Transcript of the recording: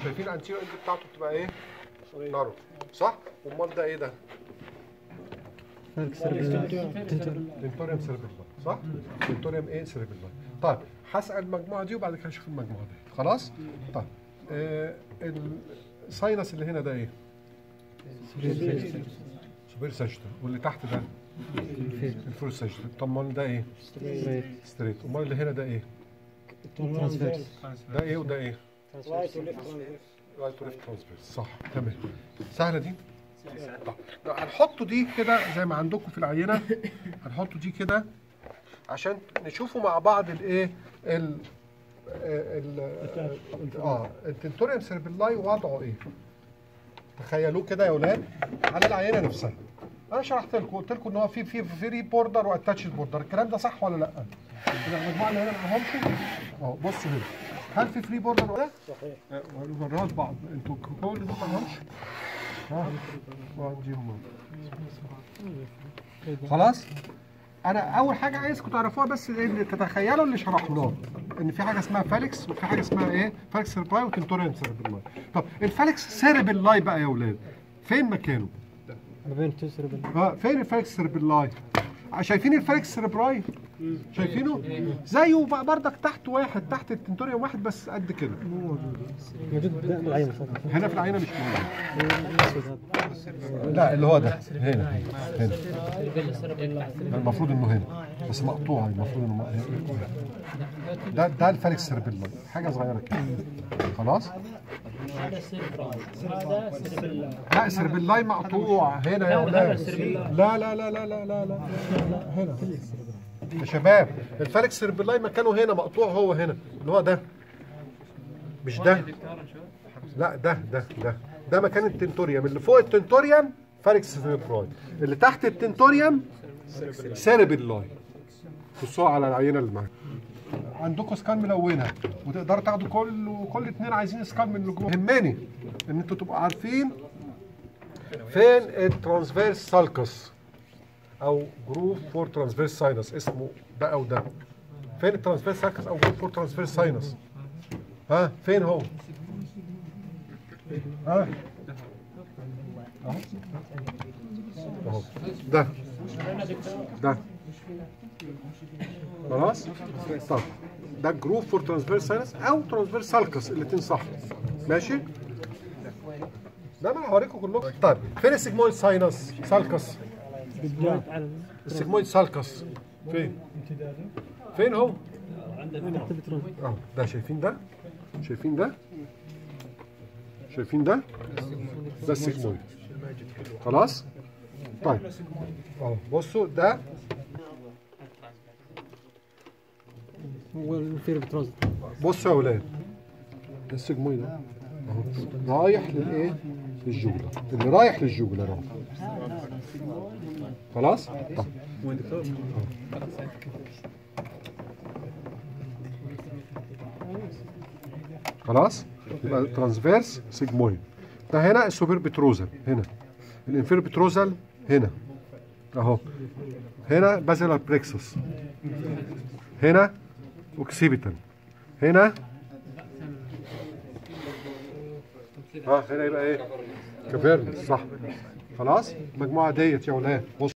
شايفين الانتيريور اند بتاعته بتبقى ايه؟ نارو صح؟ امال ده ايه ده؟ تنتوريوم سيربيلاي صح؟ تنتوريوم ايه سيربيلاي طيب هسال المجموعه دي وبعد كده اشوف المجموعه دي خلاص؟ طيب آه الساينس اللي هنا ده ايه؟ سوبر ساجيتال واللي تحت ده الفور ساجيتال طب امال ده ايه؟ ستريت امال اللي هنا ده ايه؟ ده ايه وده ايه؟ رايت وليفت ترانسفيرس صح تمام سهله دي؟ طب لو هنحطوا دي كده زي ما عندكم في العينه هنحطوا دي كده عشان نشوفوا مع بعض الايه ال ال اه التنتوريوم سيربيلاي وضعه ايه تخيلوه كده يا اولاد على العينه نفسها انا شرحت لكم قلت لكم ان هو في في فري بوردر واتاتش بوردر الكلام ده صح ولا لا يبقى المجموعه اللي هنا معاهمش اهو بصوا هنا هل في فري بوردر ولا صحيح ورات بعض انتوا كل دول معاهمش ها وعنديهم خلاص انا اول حاجه عايزكم تعرفوها بس ان تتخيلوا اللي شرحناه ان في حاجه اسمها فالكس وفي حاجه اسمها ايه فالكس سيربراي وتنتوريوم سيربراي طب الفالكس سيربلاي بقى يا اولاد فين مكانه ما بين تو سيربل اه فين الفالكس سيربلاي شايفين الفالكس سيربراي شايفينه زيه بقى بردك تحت واحد تحت التنتوريوم واحد بس قد كده موجود ده العين فقط هنا في العينه مش موجود الاسود هذا لا اللي هو ده هنا هنا المفروض انه هنا بس مقطوع المفروض انه م- ده ده الفالكس سيربيلاي حاجه صغيره كده خلاص هذا سيربراي هذا سيربلا لا سيربيلاي مقطوع هنا يا اولاد لا لا لا لا لا لا لا لا هنا يا شباب الفالكس سيربيلاي مكانه هنا مقطوع هو هنا اللي هو ده مش ده لا ده ده ده ده مكان التنتوريوم اللي فوق التنتوريوم فالكس سيربراي اللي تحت التنتوريوم سيربيلاي بصوا على العينه اللي معاك عندكم سكان ملونه وتقدروا تاخدوا كل كل اتنين عايزين سكان من اللي جوه يهمني ان انتوا تبقوا عارفين فين الترانسفيرس سالكس او جروف فور ترانسفيرس ساينس اسمه ده او ده فين الترانسفيرس سالكس او جروف فور ترانسفيرس ساينس ها فين هو ها اهو اهو ده ده خلاص طب ده جروف فور ترانسفيرس ساينس او ترانسفيرس سالكس الاثنين صح ماشي ده ما هوريكم كلكم طيب فين السيجمويد ساينس سالكس بالجهد على السيجمويد سالكس فين فين هو تحت البترول اهو ده شايفين ده شايفين ده شايفين ده ده السيجمويد خلاص طيب اهو بصوا ده والفير بتروز بصوا يا اولاد ده السيجمويد ده اهو رايح للايه للجوجلر اللي رايح للجوجلر اهو خلاص طيب خلاص يبقى ترانسفيرس سيجمويد ده هنا السوبر بتروزل هنا الانفير بتروزل هنا اهو هنا بازيلار بريكسس هنا اوكسيبيتال هنا اه هنا يبقى ايه كافيرنس صح خلاص المجموعه ديت يا ولاد بص